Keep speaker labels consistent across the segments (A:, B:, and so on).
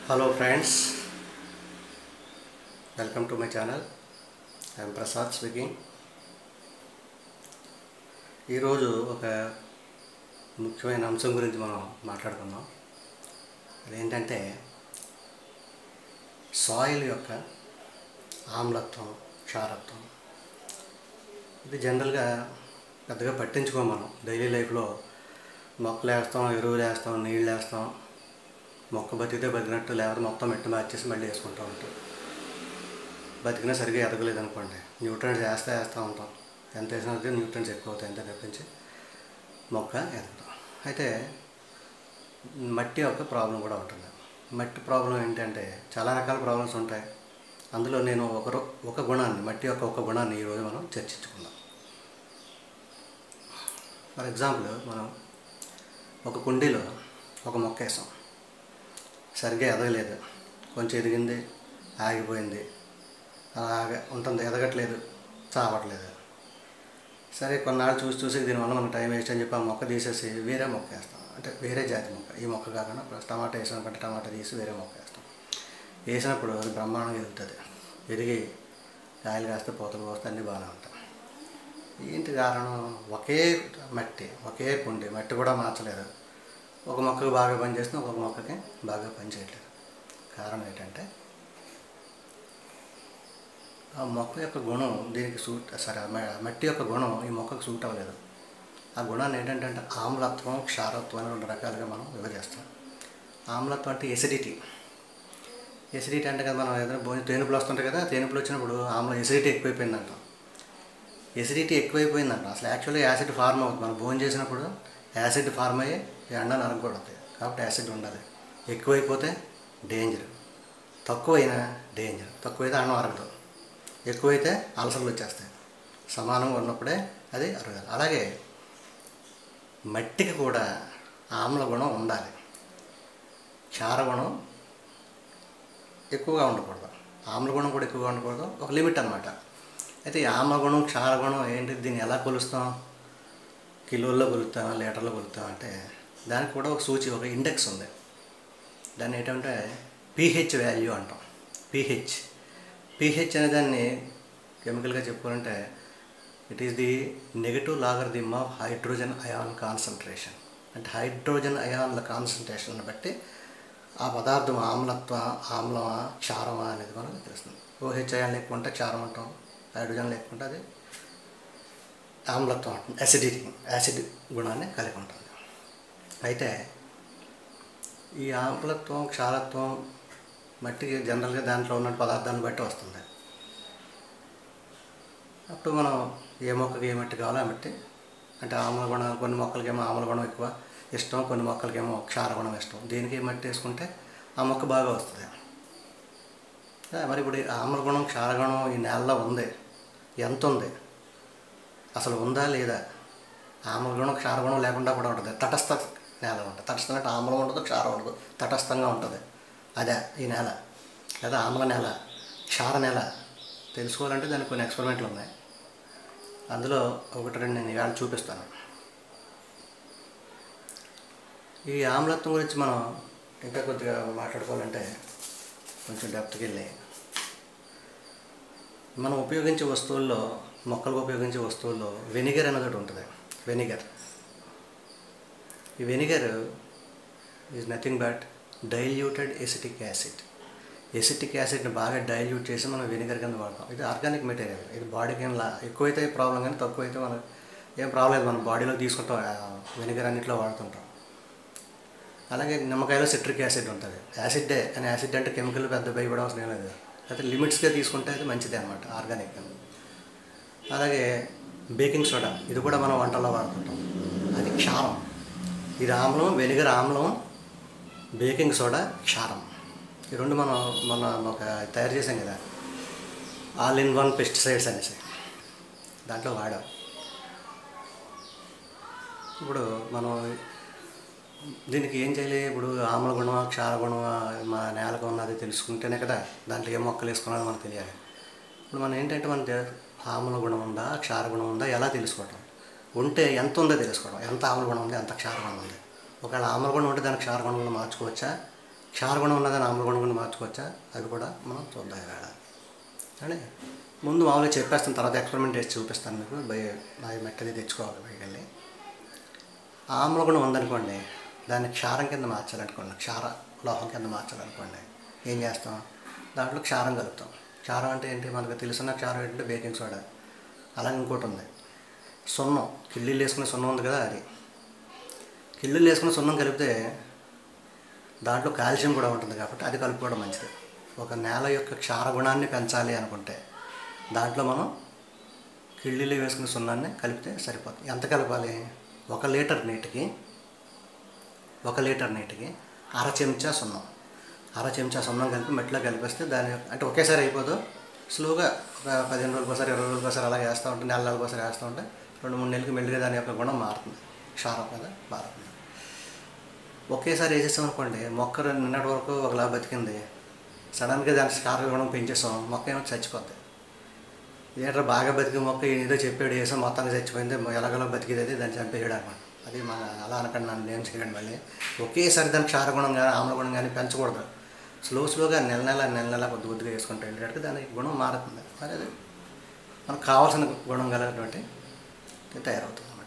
A: Hello friends welcome to my channel I'm Prasad speaking ఈరోజు ఒక ముఖ్యమైన అంశం గురించి మనం మాట్లాడుకుందాం అదేంటంటే సాయిల్ యొక్క ఆమ్లత్వం క్షారత్వం ఇది జనరల్గా పెద్దగా పట్టించుకోం మనం డైలీ లైఫ్లో మొక్కలు వేస్తాం ఎరువులు వేస్తాం నీళ్ళు వేస్తాం మొక్క బతికితే బతికినట్టు లేకపోతే మొత్తం మెట్టు మార్చేసి మళ్ళీ వేసుకుంటూ ఉంటాం బతికినా సరిగ్గా ఎదగలేదు అనుకోండి న్యూట్రన్స్ వేస్తే వేస్తూ ఉంటాం ఎంత వేసినా సరే న్యూట్రన్స్ ఎక్కువ అవుతాయి అంతే తప్పించి మొక్క ఎదగడం అయితే మట్టి యొక్క ప్రాబ్లం కూడా ఉంటుంది మట్టి ప్రాబ్లం ఏంటంటే చాలా రకాల ప్రాబ్లమ్స్ ఉంటాయి అందులో నేను ఒక రో- ఒక గుణాన్ని మట్టి యొక్క ఒక గుణాన్ని ఈరోజు మనం చర్చించుకుందాం ఫర్ ఎగ్జాంపుల్ మనం ఒక కుండీలో ఒక మొక్క వేసాం సరిగ్గా ఎదగలేదు కొంచెం ఎదిగింది ఆగిపోయింది అలాగే ఉంటుంది ఎదగట్లేదు చావట్లేదు సరే కొన్నాళ్ళు చూసి చూసి దీనివల్ల మనకు టైం వేస్ట్ అని చెప్పి ఆ మొక్క తీసేసి వేరే మొక్క వేస్తాం అంటే వేరే జాతి మొక్క ఈ మొక్క కాకుండా ప్లస్ టమాటా వేసాం కంటే టమాటా తీసి వేరే మొక్క వేస్తాం వేసినప్పుడు అది బ్రహ్మాండంగా ఎదుగుతుంది ఎదిగి కాయలు కాస్తే పూతలు పోస్తే అన్నీ బాగానే ఉంటాయి ఏంటి కారణం ఒకే మట్టి ఒకే కుండి మట్టి కూడా మార్చలేదు ఒక మొక్కకు బాగా పనిచేస్తుంది ఒక మొక్కకి బాగా పనిచేయట్లేదు కారణం ఏంటంటే ఆ మొక్క యొక్క గుణం దీనికి సూట్ సరే ఆ మ- మట్టి యొక్క గుణం ఈ మొక్కకు సూట్ అవ్వలేదు ఆ గుణాన్ని ఏంటంటే అంటే ఆమ్లత్వం క్షారత్వం అని రెండు రకాలుగా మనం విభజిస్తాం ఆమ్లత్వం అంటే ఎసిడిటీ ఎసిడిటీ అంటే కదా మనం ఏదైనా భోజనం తేనుపులు వస్తుంటాయి కదా తేనుపులు వచ్చినప్పుడు ఆమ్లం ఎసిడిటీ ఎక్కువైపోయింది అంటాం ఎసిడిటీ ఎక్కువైపోయిందంట అసలు యాక్చువల్గా యాసిడ్ ఫార్మ్ అవుతుంది మనం భోజనం చేసినప్పుడు యాసిడ్ ఫార్మ్ అయ్యి ఎండ నరగకూడదు కాబట్టి యాసిడ్ ఉండాలి ఎక్కువైపోతే డేంజర్ తక్కువైనా డేంజర్ తక్కువైతే అన్నం అరగదు ఎక్కువైతే అలసర్లు వచ్చేస్తాయి సమానంగా ఉన్నప్పుడే అది అరగాలి అలాగే మట్టికి కూడా ఆమ్ల గుణం ఉండాలి క్షార గుణం ఎక్కువగా ఉండకూడదు ఆమ్ల గుణం కూడా ఎక్కువగా ఉండకూడదు ఒక లిమిట్ అనమాట అయితే ఈ ఆమ్లగుణం క్షారగుణం ఏంటి దీన్ని ఎలా కొలుస్తాం కిలోల్లో కొలుస్తాం లీటర్లో కొలుస్తాం అంటే దానికి కూడా ఒక సూచి ఒక ఇండెక్స్ ఉంది దాన్ని ఏంటంటే పీహెచ్ వాల్యూ అంటాం పీహెచ్ పీహెచ్ అనే దాన్ని కెమికల్గా చెప్పుకోవాలంటే it is the negative logarithm of hydrogen ion concentration అంటే హైడ్రోజన్ అయాన్ల కాన్సన్ట్రేషన్ బట్టి ఆ పదార్థం ఆమ్లత్వ ఆమ్లమా క్షారమా అనేది మనకు తెలుస్తుంది ఓహెచ్ అయాన్ ఎక్కువ ఉంటే క్షారం అంటాం హైడ్రోజన్ లేకుంటే అది ఆమ్లత్వం అంటుంది యాసిడిటీ యాసిడ్ గుణాన్ని కలిగి ఉంటుంది అయితే ఈ ఆమ్లత్వం క్షారత్వం మట్టికి జనరల్గా దాంట్లో ఉన్న పదార్థాలను బట్టి వస్తుంది అప్పుడు మనం ఏ మొక్కకి ఏ మట్టి కావాలో ఆ మట్టి అంటే ఆమ్ల గుణం కొన్ని మొక్కలకేమో ఆమ్ల గుణం ఎక్కువ ఇష్టం కొన్ని మొక్కలకేమో క్షార గుణం ఇష్టం దీనికి ఏ మట్టి వేసుకుంటే ఆ మొక్క బాగా వస్తుంది ఆ, మరి ఇప్పుడు ఈ ఆమ్ల గుణం క్షారగుణం ఈ నేలలో ఉంది ఎంత ఉంది అసలు ఉందా లేదా ఆమ్ల గుణం క్షారగుణం లేకుండా కూడా ఉంటుంది తటస్థ నేల ఉంటుంది తటస్థం అంటే ఆమ్లం ఉండదు క్షారం ఉండదు తటస్థంగా ఉంటుంది అదే ఈ నేల లేదా ఆమ్ల నేల క్షార నేల తెలుసుకోవాలంటే దానికి కొన్ని ఎక్స్పెరిమెంట్లు ఉన్నాయి అందులో ఒకటి రెండు నేను ఇవాళ చూపిస్తాను ఈ ఆమ్లత్వం గురించి మనం ఇంకా కొద్దిగా మాట్లాడుకోవాలంటే కొంచెం డెప్త్కి వెళ్ళి మనం ఉపయోగించే వస్తువుల్లో మొక్కలకు ఉపయోగించే వస్తువుల్లో వెనిగర్ అనేది ఒకటి ఉంటుంది వెనిగర్ ఈ vinegar is nothing but diluted acetic acid acetic యాసిడ్ని బాగా డైల్యూట్ చేసి మనం వెనిగర్ కింద వాడతాం ఇది ఆర్గానిక్ మెటీరియల్ ఇది బాడీకి ఏం లా ఎక్కువైతే ప్రాబ్లం కానీ తక్కువైతే మనకు ఏం ప్రాబ్లం లేదు మనం బాడీలో తీసుకుంటాం వెనిగర్ అన్నింటిలో వాడుతుంటాం అలాగే నిమ్మకాయలో సిట్రిక్ యాసిడ్ ఉంటుంది యాసిడ్డే కానీ యాసిడ్ అంటే కెమికల్ పెద్ద భయపడం అవసరం ఏం లేదు అయితే లిమిట్స్గా తీసుకుంటే అది మంచిదే అనమాట ఆర్గానిక్ అలాగే బేకింగ్ సోడా ఇది కూడా మనం వంటల్లో వాడుతుంటాం అది క్షారం ఇది ఆమ్లం వెనిగర్ ఆమ్లం బేకింగ్ సోడా క్షారం ఈ రెండు మనం మన ఒక తయారు చేసాం కదా ఆల్ ఇన్ వన్ పెస్టిసైడ్స్ అనేసి దాంట్లో వాడాం ఇప్పుడు మనం దీనికి ఏం చేయాలి ఇప్పుడు ఆమ్ల గుణమా క్షార గుణమా మా నేలకు ఉన్నది తెలుసుకుంటేనే కదా దాంట్లో ఏ మొక్కలు వేసుకున్నది మనకు తెలియాలి ఇప్పుడు మనం ఏంటంటే మన దే- ఆమ్ల గుణం ఉందా క్షార గుణం ఉందా ఎలా తెలుసుకోవటం ఉంటే ఎంత ఉందో తెలుసుకోవడం ఎంత ఆమ్ల గుణం ఉంది ఎంత క్షార గుణం ఉంది ఒకవేళ ఆమ్ల గుణం ఉంటే దానికి క్షార గుణంలో మార్చుకోవచ్చా క్షారగుణం ఉన్నదని ఆమ్లగుణం కూడా మార్చుకోవచ్చా అది కూడా మనం చూద్దాం ఇవాళ అంటే ముందు మామూలుగా చెప్పేస్తాను తర్వాత ఎక్స్పెరిమెంట్ చేసి చూపిస్తాను మీకు బయ నా మెక్కది తెచ్చుకోవాలి బయటికి వెళ్ళి ఆమ్లగుణం ఉందనుకోండి దాన్ని క్షారం కింద మార్చాలనుకోండి క్షార లోహం కింద మార్చాలనుకోండి ఏం చేస్తాం దాంట్లో క్షారం కలుపుతాం క్షారం అంటే ఏంటి మనకు తెలుసున్న క్షారం ఏంటంటే బేకింగ్ సోడా అలాగే ఇంకోటి ఉంది సున్నం కిళ్ళీలు వేసుకునే సున్నం ఉంది కదా అది కిళ్ళీలు వేసుకునే సున్నం కలిపితే దాంట్లో కాల్షియం కూడా ఉంటుంది కాబట్టి అది కలుపుకోవడం మంచిది ఒక నేల యొక్క క్షార గుణాన్ని పెంచాలి అనుకుంటే దాంట్లో మనం కిళ్ళీలు వేసుకునే సున్నాన్ని కలిపితే సరిపోతుంది ఎంత కలపాలి ఒక లీటర్ నీటికి ఒక లీటర్ నీటికి అర చెంచా సున్నం అర చెంచా సున్నం కలిపి మెట్లో కలిపేస్తే దాని యొక్క- అంటే ఒకేసారి అయిపోదు స్లోగా ఒక పదిహేను రోజులకు ఒకసారి ఇరవై రోజులకు ఒకసారి అలా వేస్తూ ఉంటే నెల నెలకు ఒకసారి వేస్తూ ఉంటే రెండు మూడు నెలలకి మెల్లిగా దాని యొక్క గుణం మారుతుంది క్షారం కదా మారుతుంది ఒకేసారి వేసేసాం అనుకోండి మొక్క రెండు నిన్నటి వరకు ఒకలా బతికింది సడన్గా దాని క్షార గుణం పెంచేసాం మొక్క ఏమో చచ్చిపోద్ది ఏంటో బాగా బతికి మొక్క ఈయన ఏదో చెప్పాడు వేసాం మొత్తంగా చచ్చిపోయింది ఎలాగలో బతికిది అది దాన్ని చంపేయడం అనమాట అది మన అలా అనకండి నన్ను ఏం చేయండి మళ్ళీ ఒకేసారి దాని క్షారగుణం కానీ ఆమ్లగుణం కానీ పెంచకూడదు స్లో స్లోగా నెల నెల నెల నెల కొద్ది కొద్దిగా వేసుకుంటే వెళ్ళేటట్టు దాని గుణం మారుతుంది మరి అది మనకు కావాల్సిన గుణం కలిగినటువంటి తయారవుతుంది అనమాట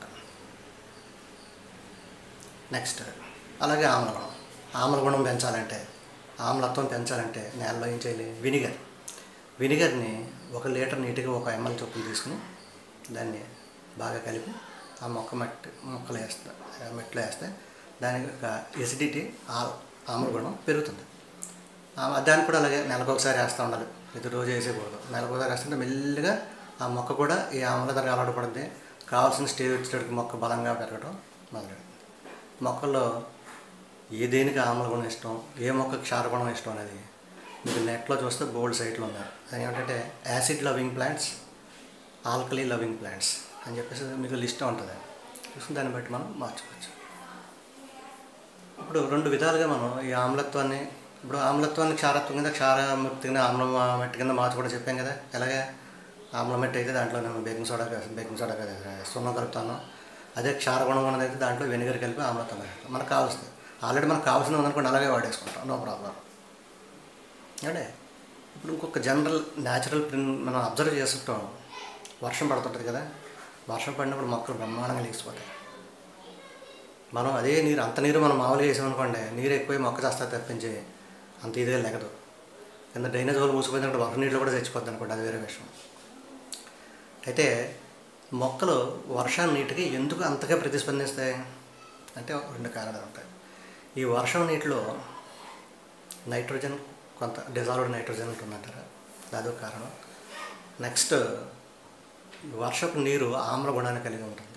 A: నెక్స్ట్ అలాగే ఆమ్లగుణం ఆమ్లగుణం పెంచాలంటే ఆమ్లత్వం పెంచాలంటే నేలలో ఏం చేయాలి వినిగర్ వినిగర్ని ఒక లీటర్ నీటిగా ఒక ఎంఎల్ చొప్పున తీసుకుని దాన్ని బాగా కలిపి ఆ మొక్క మట్టి మొక్కలు వేస్తే ఆ మెట్లో వేస్తే దాని యొక్క ఎసిడిటీ ఆ ఆమ్లగుణం పెరుగుతుంది ఆ- దాన్ని కూడా అలాగే నెలకు ఒకసారి వేస్తూ ఉండాలి ప్రతి రోజు వేసేయకూడదు నెలకు ఒకసారి వేస్తుంటే మెల్లిగా ఆ మొక్క కూడా ఈ ఆమ్ల ధర అలవాటు పడుతుంది కావాల్సిన స్టేజ్ వచ్చేటప్పటికి మొక్క బలంగా పెరగడం మొదలెడుతుంది మొక్కల్లో ఏ దేనికి ఆమ్లగుణం ఇష్టం ఏ మొక్క క్షారగుణం ఇష్టం అనేది మీకు నెట్లో చూస్తే బోల్డ్ సైట్లు ఉన్నాయి అది ఏమిటంటే acid loving plants alkali loving plants అని చెప్పేసి మీకు లిస్ట్ ఉంటుంది చూసుకుని దాన్ని బట్టి మనం మార్చుకోవచ్చు ఇప్పుడు రెండు విధాలుగా మనం ఈ ఆమ్లత్వాన్ని ఇప్పుడు ఆమ్లత్వాన్ని క్షారత్వం కింద క్షారముక్తి కింద ఆమ్ల మట్టి కింద మార్చి కూడా చెప్పాం కదా ఎలాగే ఆమ్ల మట్టి అయితే దాంట్లో నేను బేకింగ్ సోడా వేస్తాను బేకింగ్ సోడా కదా సున్నం కలుపుతాను అదే క్షారగుణం ఉన్నది అయితే దాంట్లో వెనిగర్ కలిపి ఆమ్లత్వం కలుపుతాం మనకు కావాల్సింది ఆల్రెడీ మనకు కావాల్సింది ఉందనుకోండి అలాగే వాడేసుకుంటాం నో ప్రాబ్లం అంటే ఇప్పుడు ఇంకొక జనరల్ న్యాచురల్ ప్రిన్ మనం అబ్జర్వ్ చేస్తుంటాం వర్షం పడుతుంటుంది కదా వర్షం పడినప్పుడు మొక్కలు బ్రహ్మాండంగా లేచిపోతాయి మనం అదే నీరు అంత నీరు మనం మామూలుగా వేసామనుకోండి నీరు ఎక్కువ మొక్క చేస్తా తప్పించి అంత ఇదిగా లెగదు కింద డ్రైనేజ్ వాళ్ళు మూసిపోయినప్పుడు వర్షం నీళ్ళు కూడా చచ్చిపోద్ది అనుకోండి అది వేరే విషయం అయితే మొక్కలు వర్షం నీటికి ఎందుకు అంతగా ప్రతిస్పందిస్తాయి అంటే రెండు కారణాలు ఉంటాయి ఈ వర్షం నీటిలో నైట్రోజన్ కొంత డిజాల్వ్డ్ నైట్రోజన్ ఉంటుందంటారా అదొక కారణం నెక్స్ట్ వర్షపు నీరు ఆమ్ల గుణాన్ని కలిగి ఉంటుంది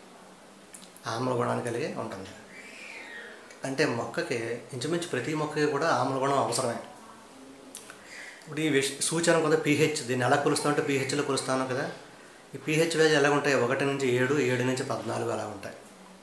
A: ఆమ్ల గుణాన్ని కలిగి ఉంటుంది అంటే మొక్కకి ఇంచుమించు ప్రతి మొక్కకి కూడా ఆమ్ల గుణం అవసరమే ఇప్పుడు ఈ విష సూచన కొంత పీహెచ్ దీన్ని ఎలా కొలుస్తామంటే పీహెచ్లో కొలుస్తాను కదా ఈ పీహెచ్ వాల్యూ ఎలా ఉంటాయి ఒకటి నుంచి ఏడు ఏడు నుంచి పద్నాలుగు అలా ఉంటాయి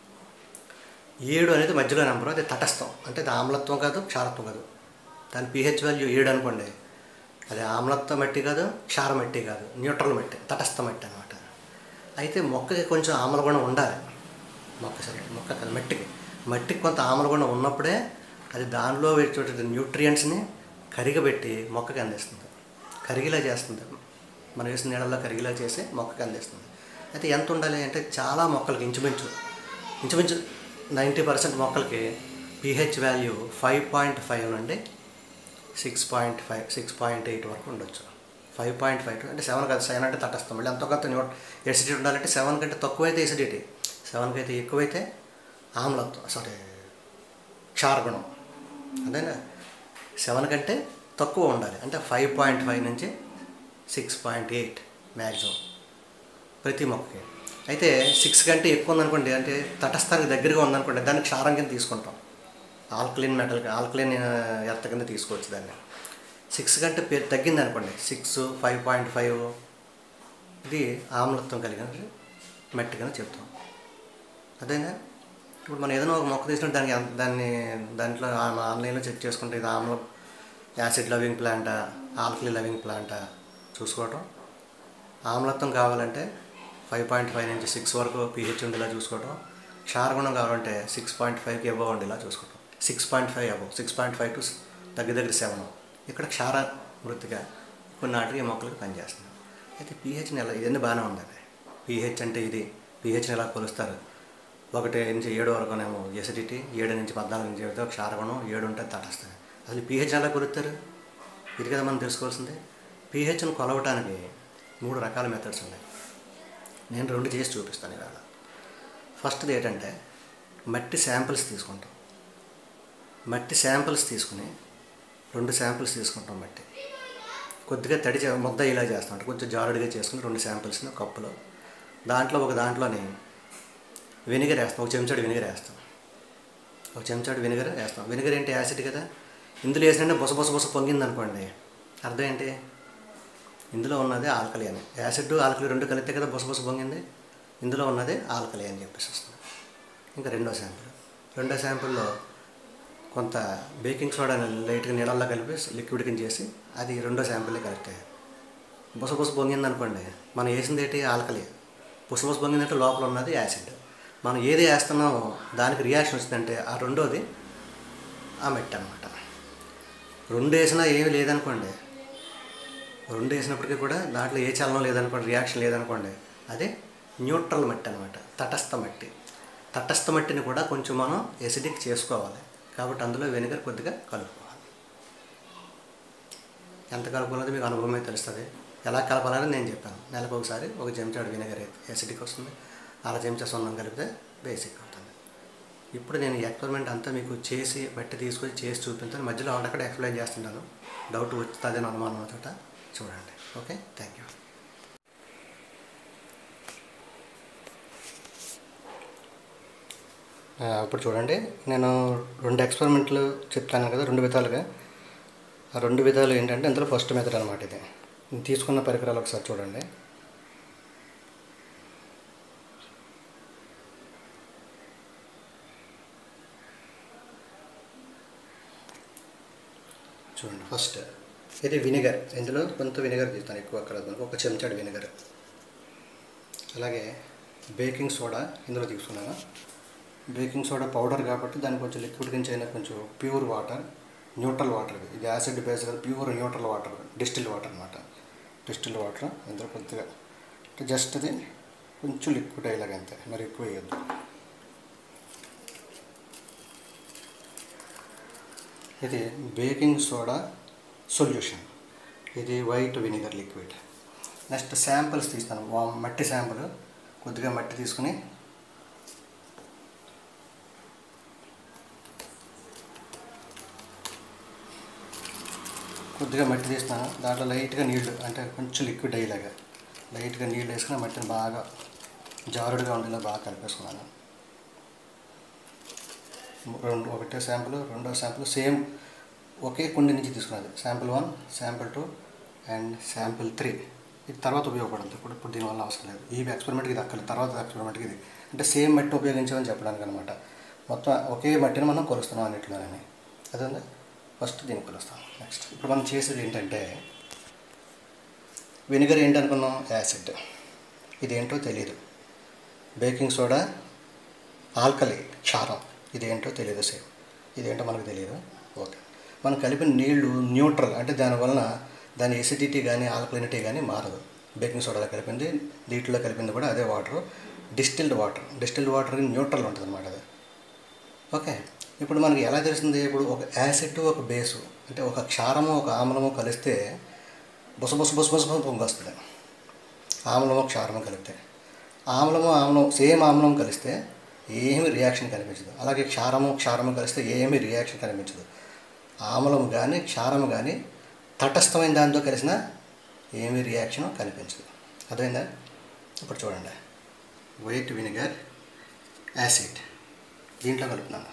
A: ఏడు అనేది మధ్యలో నెంబర్ అది తటస్థం అంటే అది ఆమ్లత్వం కాదు క్షారత్వం కాదు దాని పీహెచ్ వాల్యూ ఏడు అనుకోండి అది ఆమ్లత్వ మట్టి కాదు క్షార మట్టి కాదు న్యూట్రల్ మట్టి తటస్థ మట్టి అనమాట అయితే మొక్కకి కొంచెం ఆమ్లగుణం ఉండాలి మొక్క సరే మొక్క కాదు మట్టికి మట్టికి కొంత ఆమ్లగుణం ఉన్నప్పుడే అది దానిలో వచ్చేటువంటి న్యూట్రియంట్స్ని కరిగబెట్టి మొక్కకి అందిస్తుంది కరిగిలా చేస్తుంది మనం వేసిన నీళ్ళల్లో కరిగిలా చేసి మొక్కకి అందిస్తుంది అయితే ఎంత ఉండాలి అంటే చాలా మొక్కలకి ఇంచుమించు ఇంచుమించు నైంటీ పర్సెంట్ మొక్కలకి pH value five point five నుండి six point five six point eight వరకు ఉండొచ్చు ఫైవ్ పాయింట్ ఫైవ్ అంటే సెవెన్ కాదు సెవెన్ అంటే తటస్థం మళ్ళీ ఎంతో కొంత న్యూట్ ఎసిడిటీ ఉండాలంటే సెవెన్ కంటే తక్కువైతే ఎసిడిటీ సెవెన్కి అయితే ఎక్కువైతే ఆమ్లత్వం సారీ క్షారగుణం అదేనా సెవెన్ కంటే తక్కువ ఉండాలి అంటే ఫైవ్ పాయింట్ ఫైవ్ నుంచి సిక్స్ పాయింట్ ఎయిట్ మ్యాక్సిమం ప్రతి మొక్కకి అయితే సిక్స్ కంటే ఎక్కువ ఉందనుకోండి అంటే తటస్థానికి దగ్గరగా ఉందనుకోండి దాన్ని క్షారం కింద తీసుకుంటాం ఆల్కలిన్ మెటల్ ఆల్కలిన్ ఎర్త్ కింద తీసుకోవచ్చు దాన్ని సిక్స్ కంటే పేరు తగ్గింది అనుకోండి సిక్స్ ఫైవ్ పాయింట్ ఫైవ్ ఇది ఆమ్లత్వం కలిగిన మట్టి కింద చెప్తాం అదేనా ఇప్పుడు మనం ఏదైనా ఒక మొక్క తీసుకుంటే దానికి ఎంత- దాన్ని దాంట్లో ఆ- ఆన్లైన్లో చెక్ చేసుకుంటే ఇది ఆమ్ల యాసిడ్ లవింగ్ ప్లాంటా ఆల్కలీ లవింగ్ ప్లాంటా చూసుకోవటం ఆమ్లత్వం కావాలంటే ఫైవ్ పాయింట్ ఫైవ్ నుంచి సిక్స్ వరకు పీహెచ్ ఉండేలా చూసుకోవటం క్షారగుణం కావాలంటే సిక్స్ పాయింట్ ఫైవ్కి ఎబో ఉండేలా చూసుకోవటం six point five above six point five to దగ్గర దగ్గర సెవెన్ ఇక్కడ క్షార మృతిగా కొన్ని నాటికి ఈ మొక్కలకు పనిచేస్తుంది అయితే పీహెచ్ని ఎలా ఇదన్నీ బాగానే ఉందండి పీహెచ్ అంటే ఇది పీహెచ్ని ఎలా కొలుస్తారు ఒకటి నుంచి ఏడు వరకునేమో ఎసిడిటీ ఏడు నుంచి పద్నాలుగు నుంచి ఏడు క్షారగుణం ఏడు ఉంటే తటస్తుంది అసలు పీహెచ్ ఎలా కొలుస్తారు ఇది కదా మనం తెలుసుకోవాల్సింది పీహెచ్ను కొలవటానికి మూడు రకాల మెథడ్స్ ఉన్నాయి నేను రెండు చేసి చూపిస్తాను ఇవాళ ఫస్ట్ది ఏంటంటే మట్టి శాంపిల్స్ తీసుకుంటాం మట్టి శాంపిల్స్ తీసుకుని రెండు శాంపిల్స్ తీసుకుంటాం మట్టి కొద్దిగా తడి చే- ముద్ద ఇలా చేస్తాం అంటే కొంచెం జారుడుగా చేసుకుని రెండు శాంపిల్స్ని ఒక కప్పులో దాంట్లో ఒక దాంట్లోని వెనిగర్ వేస్తాం ఒక చెంచాడు వెనిగర్ వేస్తాం ఒక చెంచాడు వెనిగర్ వేస్తాం వెనిగర్ ఏంటి యాసిడ్ కదా ఇందులో వేసినట్టే బుస బుస బుస పొంగింది అనుకోండి అర్థం ఏంటి ఇందులో ఉన్నది ఆల్కలి అని యాసిడ్ ఆల్కలి రెండు కలిపితే కదా బుస బుస పొంగింది ఇందులో ఉన్నది ఆల్కలి అని చెప్పేసి వస్తుంది ఇంకా రెండో శాంపుల్ రెండో శాంపుల్లో కొంత బేకింగ్ సోడా లైట్గా నీళ్ళల్లో కలిపి లిక్విడ్ కింద చేసి అది రెండో శాంపుల్లో కలెక్ట్ అయ్యాయి బుస బుస పొంగింది అనుకోండి మనం వేసింది ఏంటి ఆల్కలి బుస బుస పొంగిందంటే లోపల ఉన్నది యాసిడ్ మనం ఏది వేస్తున్నామో దానికి రియాక్షన్ వచ్చిందంటే ఆ రెండోది ఆ మెట్ అనమాట రెండు వేసినా ఏమీ లేదనుకోండి రెండు వేసినప్పటికీ కూడా దాంట్లో ఏ చలనం లేదనుకోండి రియాక్షన్ లేదనుకోండి అది న్యూట్రల్ మట్టి అనమాట తటస్థ మట్టి తటస్థ మట్టిని కూడా కొంచెం మనం ఎసిడిక్ చేసుకోవాలి కాబట్టి అందులో వెనిగర్ కొద్దిగా కలుపుకోవాలి ఎంత కలుపుకున్నది మీకు అనుభవమే తెలుస్తుంది ఎలా కలపాలని నేను చెప్పాను నెలకు ఒకసారి ఒక చెంచాడు విnegar ఎసిడిక్ వస్తుంది అర చెంచా సున్నం కలిపితే బేసిక్ అవుతుంది ఇప్పుడు నేను ఎక్స్పెరిమెంట్ అంతా మీకు చేసి బట్టి తీసుకొని చేసి చూపించాను మధ్యలో అక్కడక్కడ ఎక్స్ప్లెయిన్ చేస్తుంటాను డౌట్ వస్తుందని అనుమానం చోట చూడండి ఓకే థ్యాంక్ యూ ఇప్పుడు చూడండి నేను రెండు ఎక్స్పెరిమెంట్లు చెప్తాను కదా రెండు విధాలుగా ఆ రెండు విధాలు ఏంటంటే ఇందులో ఫస్ట్ మెథడ్ అనమాట ఇది నేను తీసుకున్న పరికరాలు ఒకసారి చూడండి చూడండి ఫస్ట్ ఇది వినిగర్ ఇందులో కొంత వినిగర్ తీస్తాను ఎక్కువ అక్కడ మనకు ఒక చెంచాడు వినిగర్ అలాగే బేకింగ్ సోడా ఇందులో తీసుకున్నాను బేకింగ్ సోడా పౌడర్ కాబట్టి దానికి కొంచెం లిక్విడ్ కింద అయినా కొంచెం ప్యూర్ వాటర్ న్యూట్రల్ వాటర్ ఇది ఇది యాసిడ్ బేస్ కాదు pure neutral water distil water అనమాట డిస్టిల్ వాటర్ ఇందులో కొద్దిగా జస్ట్ అది కొంచెం లిక్విడ్ అయ్యేలాగా అంతే మరి ఎక్కువ వేయద్దు ఇది బేకింగ్ సోడా సొల్యూషన్ ఇది white vinegar liquid next samples తీస్తాను వా- మట్టి శాంపుల్ కొద్దిగా మట్టి తీసుకుని కొద్దిగా మట్టి తీస్తాను దాంట్లో లైట్గా నీళ్లు అంటే కొంచెం లిక్విడ్ అయ్యేలాగా లైట్గా నీళ్ళు వేసుకుని ఆ మట్టిని బాగా జారుడుగా ఉండేలా బాగా కలిపేసుకున్నాను రెండు ఒకటే శాంపుల్ రెండో శాంపుల్ సేమ్ ఒకే కుండి నుంచి తీసుకున్నది sample one sample two and sample three ఇది తర్వాత ఉపయోగపడుతుంది ఇప్పుడు ఇప్పుడు దీనివల్ల అవసరం లేదు ఈ ఎక్స్పెరిమెంట్కి ఇది అక్కర్లేదు తర్వాత ఎక్స్పెరిమెంట్కి ఇది అంటే సేమ్ మట్టి ఉపయోగించామని చెప్పడానికి అనమాట మొత్తం ఒకే మట్టిని మనం కొలుస్తున్నాం అన్నిటిలోనే అదే ఫస్ట్ దీన్ని కొలుస్తాం నెక్స్ట్ ఇప్పుడు మనం చేసేది ఏంటంటే వినిగర్ ఏంటనుకున్నాం యాసిడ్ ఇదేంటో తెలియదు బేకింగ్ సోడా ఆల్కలి క్షారం ఇదేంటో తెలియదు సేమ్ ఇదేంటో మనకు తెలియదు ఓకే మనం కలిపిన నీళ్లు న్యూట్రల్ అంటే దానివలన దాని ఎసిడిటీ కానీ ఆల్కలినిటీ కానీ మారదు బేకింగ్ సోడాలో కలిపింది దీంట్లో కలిపింది కూడా అదే water distilled water distilled water neutral ఉంటుంది అనమాట అది ఓకే ఇప్పుడు మనకి ఎలా తెలుస్తుంది ఇప్పుడు ఒక యాసిడ్ ఒక బేసు అంటే ఒక క్షారము ఒక ఆమ్లము కలిస్తే బుస బుస బుస బుస బుస పొంగి వస్తుంది ఆమ్లము క్షారము కలిపితే ఆమ్లము ఆమ్లం సేమ్ ఆమ్లం కలిస్తే ఏమి రియాక్షన్ కనిపించదు అలాగే క్షారము క్షారము కలిస్తే ఏమి రియాక్షన్ కనిపించదు ఆమ్లము కానీ క్షారము కానీ తటస్థమైన దాంతో కలిసిన ఏమి రియాక్షన్ కనిపించదు అర్థమైందా ఇప్పుడు చూడండి వైట్ వినిగర్ యాసిడ్ దీంట్లో కలుపుతున్నాను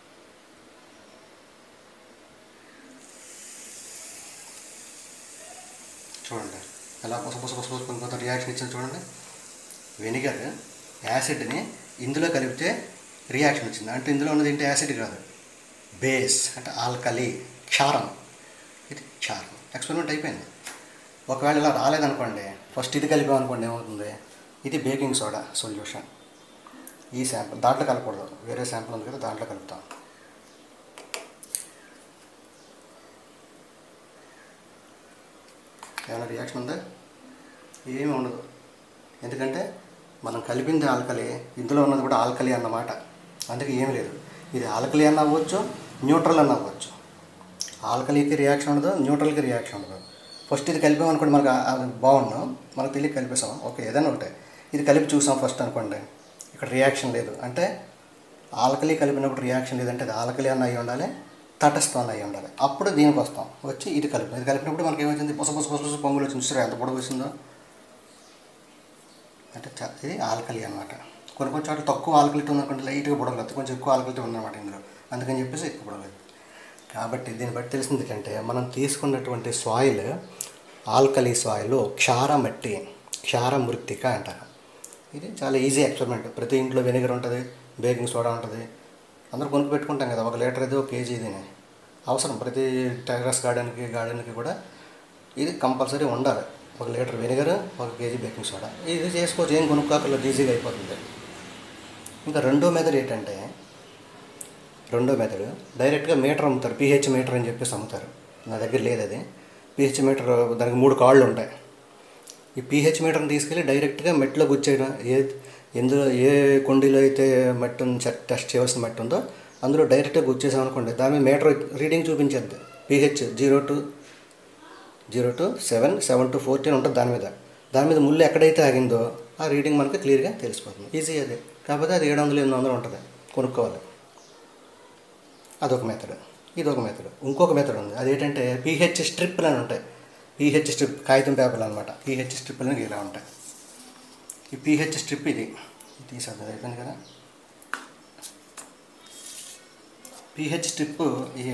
A: చూడండి ఎలా పుస పుస పుస పుస కొంత రియాక్షన్ ఇచ్చింది చూడండి వెనిగర్ యాసిడ్ని ఇందులో కలిపితే రియాక్షన్ వచ్చింది అంటే ఇందులో ఉన్నది ఏంటి యాసిడ్ కాదు బేస్ అంటే ఆల్కలి క్షారం ఇది క్షారం ఎక్స్పెరిమెంట్ అయిపోయింది ఒకవేళ ఇలా రాలేదనుకోండి ఫస్ట్ ఇది కలిపామనుకోండి ఏమవుతుంది ఇది బేకింగ్ సోడా సొల్యూషన్ ఈ శాంపుల్ దాంట్లో కలపకూడదు వేరే శాంపుల్ ఉంది కదా దాంట్లో కలుపుతాం ఏమైనా రియాక్షన్ ఉందా ఏమీ ఉండదు ఎందుకంటే మనం కలిపింది ఆల్కలి ఇందులో ఉన్నది కూడా ఆల్కలి అన్నమాట అందుకే ఏమీ లేదు ఇది ఆల్కలి అన్న అవ్వచ్చు న్యూట్రల్ అన్న అవ్వచ్చు ఆల్కలీకి రియాక్షన్ ఉండదు న్యూట్రల్కి రియాక్షన్ ఉండదు ఫస్ట్ ఇది కలిపామనుకోండి మనకు ఆ- అది బాగున్నాం మనకు తెలియక కలిపేసాం ఓకే ఏదైనా ఒకటే ఇది కలిపి చూసాం ఫస్ట్ అనుకోండి ఇక్కడ రియాక్షన్ లేదు అంటే ఆల్కలి కలిపినప్పుడు రియాక్షన్ లేదంటే అది ఆల్కలి అన్న అయి ఉండాలి తటస్థం అన్న అయి ఉండాలి అప్పుడు దీనికి వస్తాం వచ్చి ఇది కలిపి ఇది కలిపినప్పుడు మనకి ఏమవుతుంది పుస పుస పుస పుస పొంగులు వచ్చింది చూసారా ఎంత పొడవు వచ్చిందో అంటే చ- ఇది ఆల్కలి అనమాట కొన్ని కొన్ని చోట్ల తక్కువ ఆల్కలిటీ ఉందనుకోండి లైట్గా పొడవలేదు కొంచెం ఎక్కువ ఆల్కలిటీ ఉందన్నమాట ఇందులో అందుకని చెప్పేసి ఎక్కువ పొడవలేదు కాబట్టి దీన్ని బట్టి తెలిసింది ఏంటంటే మనం తీసుకున్నటువంటి సాయిల్ ఆల్కలీ సాయిల్ క్షార మట్టి క్షార మృత్తిక అంటారు ఇది చాలా ఈజీ ఎక్స్పెరిమెంట్ ప్రతి ఇంట్లో వెనిగర్ ఉంటుంది బేకింగ్ సోడా ఉంటుంది అందరూ కొనుక్కు పెట్టుకుంటాం కదా ఒక లీటర్ ఇది ఒక కేజీ ఇదిని అవసరం ప్రతి టెర్రస్ గార్డెన్కి గార్డెన్కి కూడా ఇది కంపల్సరీ ఉండాలి ఒక లీటర్ వెనిగర్ ఒక కేజీ బేకింగ్ సోడా ఇది చేసుకోవచ్చు ఏం కొనుక్కోకర్లేదు ఈజీగా అయిపోతుంది ఇంకా రెండో మెథడ్ ఏంటంటే రెండో మెథడ్ డైరెక్ట్గా మీటర్ అమ్ముతారు పిహెచ్ మీటర్ అని చెప్పేసి అమ్ముతారు నా దగ్గర లేదు అది పిహెచ్ మీటర్ దానికి మూడు కాళ్ళు ఉంటాయి ఈ పిహెచ్ మీటర్ని తీసుకెళ్ళి డైరెక్ట్గా మెట్లో గుచ్చేయడం ఏ ఎందులో ఏ కొండీలో అయితే మట్టి ఉంది, చె- టెస్ట్ చేయవలసిన మట్టి ఉందో అందులో డైరెక్ట్గా గుచ్చేసాం అనుకోండి దాని మీద మీటర్ రీడింగ్ చూపించేది pH zero to zero to seven seven to fourteen ఉంటుంది దాని మీద దాని మీద ముళ్ళు ఎక్కడైతే ఆగిందో ఆ రీడింగ్ మనకి క్లియర్గా తెలిసిపోతుంది ఈజీ అదే కాకపోతే అది ఏడు వందలు ఎనిమిది వందలు ఉంటుంది కొనుక్కోవాలి అదొక మెథడ్ ఇదొక మెథడ్ ఇంకొక మెథడ్ ఉంది అదేంటంటే పీహెచ్ స్ట్రిప్లు అని ఉంటాయి పీహెచ్ స్ట్రిప్ కాగితం పేపర్లు అనమాట పీహెచ్ స్ట్రిప్లు అని ఇలా ఉంటాయి ఈ పీహెచ్ స్ట్రిప్ ఇది ఇది తీసేద్దాం అయిపోయింది కదా పీహెచ్ స్ట్రిప్ ఇది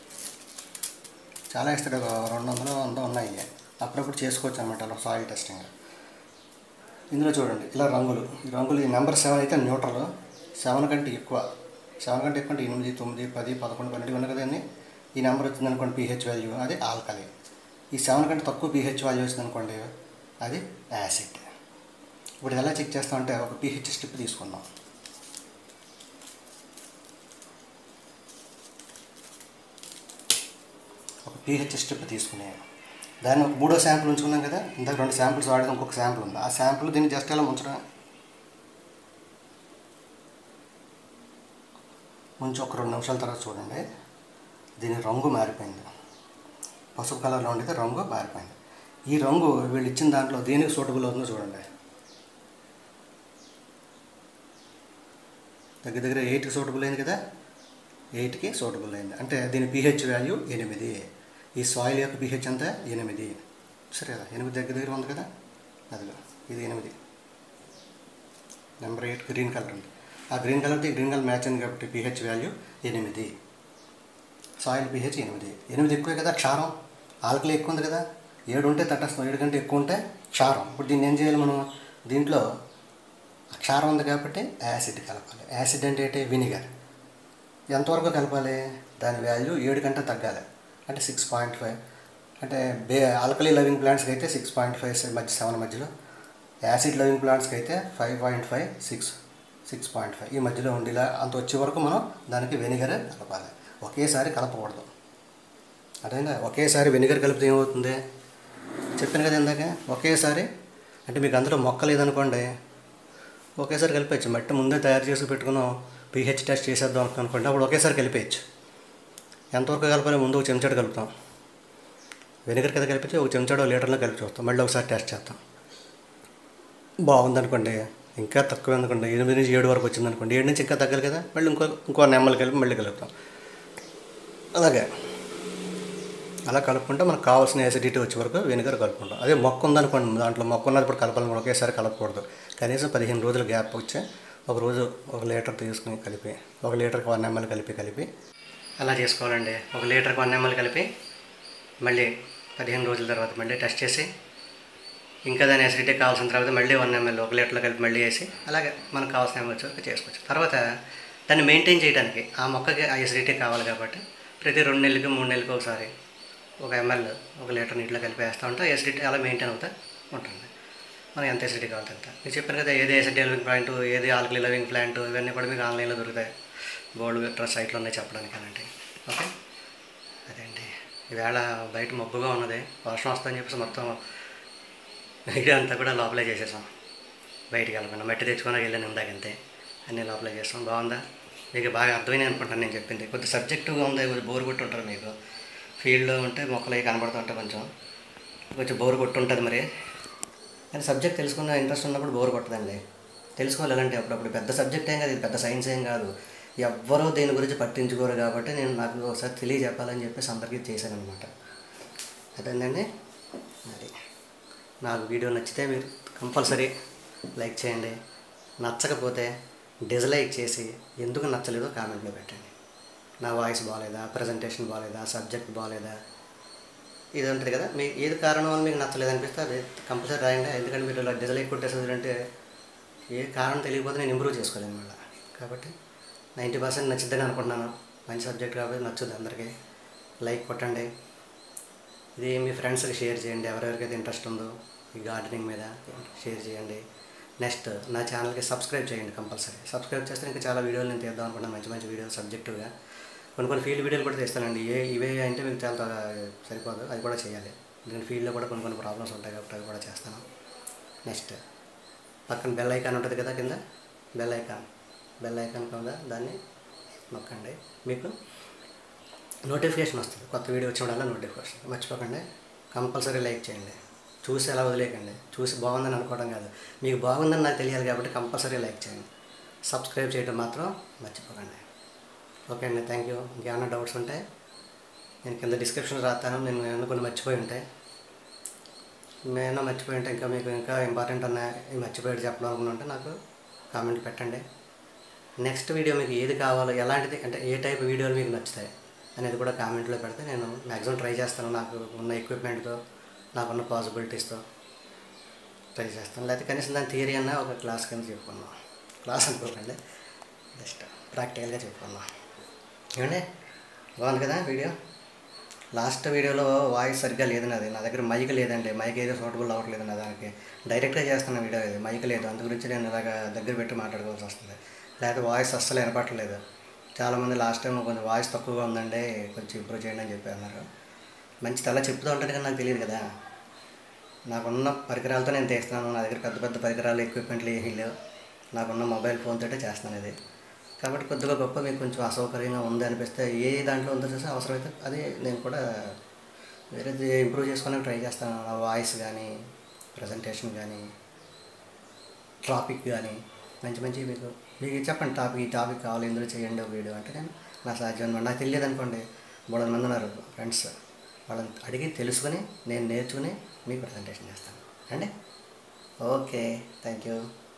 A: చాలా ఇస్తాడు ఒక రెండు వందలు వంద ఉన్నాయి ఇవి. అప్పుడప్పుడు చేసుకోవచ్చు అనమాట అలా సాయిల్ టెస్టింగ్ ఇందులో చూడండి ఇలా రంగులు ఈ రంగులు ఈ నెంబర్ సెవెన్ అయితే న్యూట్రల్ సెవెన్ కంటే ఎక్కువ సెవెన్ కంటే ఎక్కువ అంటే ఎనిమిది తొమ్మిది పది పదకొండు పన్నెండు ఉన్నాయి కదండి ఈ నెంబర్ వచ్చింది అనుకోండి పీహెచ్ వాల్యూ అది ఆల్కలీ ఈ సెవెన్ కంటే తక్కువ పీహెచ్ వాల్యూ వచ్చింది అనుకోండి అది యాసిడ్ ఇప్పుడు ఇది ఎలా చెక్ చేస్తామంటే ఒక పీహెచ్ స్ట్రిప్ తీసుకుందాం ఒక పీహెచ్ స్ట్రిప్ తీసుకునే దాన్ని ఒక మూడో శాంపుల్ ఉంచుకున్నాం కదా ఇందాక రెండు శాంపుల్స్ వాడేది ఇంకొక శాంపుల్ ఉంది ఆ శాంపుల్ దీన్ని జస్ట్ ఎలా ఉంచడం ఉంచి ఒక రెండు నిమిషాల తర్వాత చూడండి దీని రంగు మారిపోయింది పసుపు కలర్లో ఉండేది రంగు మారిపోయింది ఈ రంగు వీళ్ళు ఇచ్చిన దాంట్లో దేనికి సూటబుల్ అవుతుందో చూడండి దగ్గర దగ్గర ఎయిట్కి సూటబుల్ అయింది కదా ఎయిట్కి సూటబుల్ అయింది అంటే దీని పిహెచ్ వాల్యూ ఎనిమిది ఈ సాయిల్ యొక్క పిహెచ్ అంతా ఎనిమిది సరే కదా ఎనిమిది దగ్గర దగ్గర ఉంది కదా అదిగో ఇది ఎనిమిది నెంబర్ ఎయిట్ గ్రీన్ కలర్ ఉంది ఆ గ్రీన్ కలర్కి గ్రీన్ కలర్ మ్యాచ్ అయింది కాబట్టి పిహెచ్ వాల్యూ ఎనిమిది సాయిల్ పిహెచ్ ఎనిమిది ఎనిమిది ఎక్కువే కదా క్షారం ఆల్కలీ ఎక్కువ ఉంది కదా ఏడు ఉంటే తటస్థం ఏడు కంటే ఎక్కువ ఉంటే క్షారం ఇప్పుడు దీన్ని ఏం చేయాలి మనం దీంట్లో క్షారం ఉంది కాబట్టి యాసిడ్ కలపాలి యాసిడ్ అంటే ఏంటి వినిగర్ ఎంతవరకు కలపాలి దాని వాల్యూ ఏడు కంటే తగ్గాలి అంటే సిక్స్ పాయింట్ ఫైవ్ అంటే బే ఆల్కలీ లవింగ్ ప్లాంట్స్కి అయితే సిక్స్ పాయింట్ ఫైవ్ మధ్య సెవెన్ మధ్యలో యాసిడ్ లవింగ్ ప్లాంట్స్కి అయితే five point five six six point five ఈ మధ్యలో ఉండేలా అంత వచ్చే వరకు మనం దానికి వెనిగర్ కలపాలి ఒకేసారి కలపకూడదు అదేనా ఒకేసారి వెనిగర్ కలిపితే ఏమవుతుంది చెప్పాను కదా ఇందాక ఒకేసారి అంటే మీకు అందులో మొక్క లేదనుకోండి ఒకేసారి కలిపేయచ్చు మట్టి ముందే తయారు చేసి పెట్టుకున్నాం పీహెచ్ టెస్ట్ చేసేద్దాం అనుకోండి అప్పుడు ఒకేసారి కలిపేయచ్చు ఎంతవరకు కలపాలి ముందు ఒక చెంచాడు కలుపుతాం వెనిగర్ కదా కలిపితే ఒక చెంచాడు లీటర్లో కలిపి చూస్తాం మళ్ళీ ఒకసారి టెస్ట్ చేస్తాం బాగుందనుకోండి ఇంకా తక్కువ అనుకోండి ఎనిమిది నుంచి ఏడు వరకు వచ్చింది అనుకోండి ఏడు నుంచి ఇంకా తగ్గాలి కదా మళ్ళీ ఇంకో ఇంకో నెమ్మలు కలిపి మళ్ళీ కలుపుతాం అలాగే అలా కలుపుకుంటే మనకు కావాల్సిన యాసిడిటీ వచ్చే వరకు వెనిగర్ కలుపుకుంటాం అదే మొక్క ఉందనుకోండి దాంట్లో మొక్క ఉన్నప్పుడు కలపాలని ఒకేసారి కలపకూడదు కనీసం పదిహేను రోజులు గ్యాప్ వచ్చి ఒక రోజు ఒక లీటర్ తీసుకుని కలిపి ఒక లీటర్కి వన్ ఎంఎల్ కలిపి కలిపి అలా చేసుకోవాలండి ఒక లీటర్కి వన్ ఎంఎల్ కలిపి మళ్ళీ పదిహేను రోజుల తర్వాత మళ్ళీ టెస్ట్ చేసి ఇంకా దాని యాసిడిటీ కావాల్సిన తర్వాత మళ్ళీ వన్ ఎంఎల్ ఒక లీటర్లో కలిపి మళ్ళీ వేసి అలాగే మనకు కావాల్సిన ఎంఎల్ వచ్చి చేసుకోవచ్చు తర్వాత దాన్ని మెయింటైన్ చేయడానికి ఆ మొక్కకి ఆ యాసిడిటీ కావాలి కాబట్టి ప్రతి రెండు నెలలకి మూడు నెలలకి ఒకసారి ఒక ఎంఎల్ ఒక లీటర్ నీటిలో కలిపి వేస్తూ ఉంటే యాసిడిటీ అలా మెయింటైన్ అవుతా ఉంటుంది మనం ఎంత యాసిడిటీ కావాలి అంత మీరు చెప్పాను కదా ఏది యాసిడిటీ లవింగ్ ప్లాంట్ ఏది ఆల్కలీ లవింగ్ ప్లాంట్ ఇవన్నీ కూడా మీకు ఆన్లైన్లో దొరుకుతాయి బోర్డు డ్రెస్ సైట్లో ఉన్నాయి చెప్పడానికి అనండి ఓకే అదే అండి ఈవేళ బయట మబ్బుగా ఉన్నది వర్షం వస్తుందని చెప్పేసి మొత్తం వీడియో అంతా కూడా లోపలే చేసేసాం బయటికి వెళ్ళకుండా మట్టి తెచ్చుకొని వెళ్ళాను ఇందాకంతే అన్నీ లోపలే చేసాం బాగుందా మీకు బాగా అర్థమైంది అనుకుంటాను నేను చెప్పింది కొద్ది సబ్జెక్టుగా ఉంది కొంచెం బోర్ కొట్టి ఉంటారు మీకు ఫీల్డ్లో ఉంటే మొక్కలు అవి కనబడుతుంటాయి కొంచెం కొంచెం బోర్ కొట్టి ఉంటుంది మరి కానీ సబ్జెక్ట్ తెలుసుకున్న ఇంట్రెస్ట్ ఉన్నప్పుడు బోర్ కొట్టదండి తెలుసుకోవాలి ఎలాంటి అప్పుడప్పుడు పెద్ద సబ్జెక్ట్ ఏం కాదు ఇది పెద్ద సైన్స్ ఏం కాదు ఎవ్వరూ దీని గురించి పట్టించుకోరు కాబట్టి నేను నాకు ఒకసారి తెలియజెప్పాలని చెప్పేసి అందరికీ చేశాను అనమాట అదేంటండి అది నాకు వీడియో నచ్చితే మీరు కంపల్సరీ లైక్ చేయండి నచ్చకపోతే డిజ్లైక్ చేసి ఎందుకు నచ్చలేదో కామెంట్లో పెట్టండి నా వాయిస్ బాగాలేదా ప్రజెంటేషన్ బాగాలేదా సబ్జెక్ట్ బాగాలేదా ఇది ఉంటుంది కదా మీకు ఏది కారణం వల్ల మీకు నచ్చలేదు అనిపిస్తే అది కంపల్సరీ రాయండి ఎందుకంటే మీరు ఇలా డిజలైక్ కొట్టేసేది అంటే ఏ కారణం తెలియకపోతే నేను ఇంప్రూవ్ చేసుకోలేను మళ్ళీ కాబట్టి నైంటీ పర్సెంట్ నచ్చుద్దని అనుకుంటున్నాను మంచి సబ్జెక్ట్ కాబట్టి నచ్చుద్ది అందరికీ లైక్ కొట్టండి ఇది మీ ఫ్రెండ్స్కి షేర్ చేయండి ఎవరెవరికైతే ఇంట్రెస్ట్ ఉందో ఈ గార్డెనింగ్ మీద షేర్ చేయండి నెక్స్ట్ నా ఛానల్కి సబ్స్క్రైబ్ చేయండి కంపల్సరీ సబ్స్క్రైబ్ చేస్తే ఇంకా చాలా వీడియోలు నేను తీద్దాం అనుకుంటున్నాను మంచి మంచి వీడియోలు సబ్జెక్టుగా కొన్ని కొన్ని ఫీల్డ్ వీడియోలు కూడా తీస్తానండి ఏ ఇవే అంటే మీకు చాలా త్వరగా సరిపోదు అది కూడా చేయాలి దీని ఫీల్డ్లో కూడా కొన్ని కొన్ని ప్రాబ్లమ్స్ ఉంటాయి కాబట్టి అవి కూడా చేస్తాను నెక్స్ట్ పక్కన బెల్ ఐకాన్ ఉంటుంది కదా కింద బెల్ ఐకాన్ బెల్ ఐకాన్ కదా దాన్ని నొక్కండి మీకు నోటిఫికేషన్ వస్తుంది కొత్త వీడియో వచ్చినప్పుడల్లా నోటిఫికేషన్ మర్చిపోకండి కంపల్సరీ లైక్ చేయండి చూసి ఎలా వదిలేకండి చూసి బాగుందని అనుకోవడం కాదు మీకు బాగుందని నాకు తెలియాలి కాబట్టి కంపల్సరీ లైక్ చేయండి సబ్స్క్రైబ్ చేయడం మాత్రం మర్చిపోకండి ఓకే అండి థ్యాంక్ యూ ఇంకేమైనా డౌట్స్ ఉంటే నేను కింద డిస్క్రిప్షన్ రాస్తాను నేను ఏమైనా కొన్ని మర్చిపోయి ఉంటాయి నేను మర్చిపోయి ఉంటే ఇంకా మీకు ఇంకా ఇంపార్టెంట్ ఉన్నాయి ఇవి మర్చిపోయాడు చెప్పడం అనుకుంటుంటే నాకు కామెంట్ పెట్టండి నెక్స్ట్ వీడియో మీకు ఏది కావాలో ఎలాంటిది అంటే ఏ టైప్ వీడియోలు మీకు నచ్చుతాయి అనేది కూడా కామెంట్లో పెడితే నేను మ్యాక్సిమం ట్రై చేస్తాను నాకు ఉన్న ఎక్విప్మెంట్తో నాకున్న పాసిబిలిటీస్తో ట్రై చేస్తాను లేకపోతే కనీసం దాని థియరీ అన్న ఒక క్లాస్ కింద చెప్పుకున్నాం క్లాస్ అనుకోకండి జస్ట్ ప్రాక్టికల్గా చెప్పుకున్నాం ఏమండి బాగుంది కదా వీడియో లాస్ట్ వీడియోలో వాయిస్ సరిగ్గా లేదు నాది నా దగ్గర మైక్ లేదండి మైక్ ఏదో సూటబుల్ అవ్వట్లేదు నా దానికి డైరెక్ట్గా చేస్తున్న వీడియో ఇది మైక్ లేదు అందు గురించి నేను ఇలాగ దగ్గర పెట్టి మాట్లాడుకోవాల్సి వస్తుంది లేకపోతే వాయిస్ అస్సలు వినపట్లేదు చాలామంది లాస్ట్ టైం కొంచెం వాయిస్ తక్కువగా ఉందండి కొంచెం ఇంప్రూవ్ చేయండి అని చెప్పి అన్నారు మంచి తల చెప్తూ ఉంటుంది కానీ నాకు తెలియదు కదా నాకున్న పరికరాలతో నేను తీస్తున్నాను నా దగ్గర పెద్ద పెద్ద పరికరాలు ఎక్విప్మెంట్లు ఏమీ లేవు నాకున్న మొబైల్ ఫోన్ తోటే చేస్తున్నాను ఇది కాబట్టి కొద్దిగా గొప్ప మీకు కొంచెం అసౌకర్యంగా ఉంది అనిపిస్తే ఏ దాంట్లో ఉందో చూసి అవసరమైతే అది నేను కూడా వేరేది ఇంప్రూవ్ చేసుకోవడానికి ట్రై చేస్తాను నా వాయిస్ కానీ ప్రజెంటేషన్ కానీ టాపిక్ కానీ మంచి మంచి మీకు మీకు చెప్పండి టాపిక్ ఈ టాపిక్ కావాలి ఇందులో చేయండి ఒక వీడియో అంటే నేను నా సాధ్యం అనమాట నాకు తెలియదు అనుకోండి మూడు మంది ఉన్నారు ఫ్రెండ్స్ వాళ్ళని అడిగి తెలుసుకొని నేను నేర్చుకుని మీకు ప్రజెంటేషన్ చేస్తాను అండి ఓకే థ్యాంక్ యూ